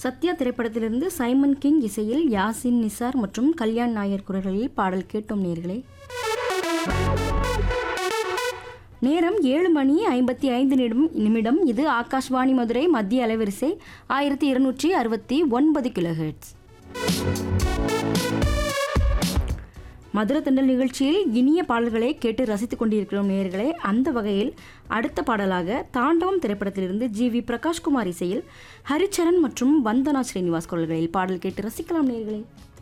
சத்யா திரைப்படத்திலிருந்து Simon king இசையில் யாசின் நிசார் மற்றும் கல்யாண் நாயர் குரல்களில் பாடல் கேட்டோம் நேர்களே நேரம் ஏழு மணி ஐம்பத்தி ஐந்து நிமிடம் நிமிடம் இது ஆகாஷ்வாணி மதுரை மத்திய அலைவரிசை ஆயிரத்தி இருநூற்றி அறுபத்தி ஒன்பது கிலோஹெட்ஸ் மதுர தண்டல் நிகழ்ச்சியில் இனிய பாடல்களை கேட்டு ரசித்துக் கொண்டிருக்கிறோம் நேயர்களே அந்த வகையில் அடுத்த பாடலாக தாண்டவம் திரைப்படத்திலிருந்து ஜி வி பிரகாஷ்குமார் இசையில் ஹரிச்சரன் மற்றும் வந்தனா ஸ்ரீனிவாஸ் குரல்களில் பாடல் கேட்டு ரசிக்கலாம் நேயர்களே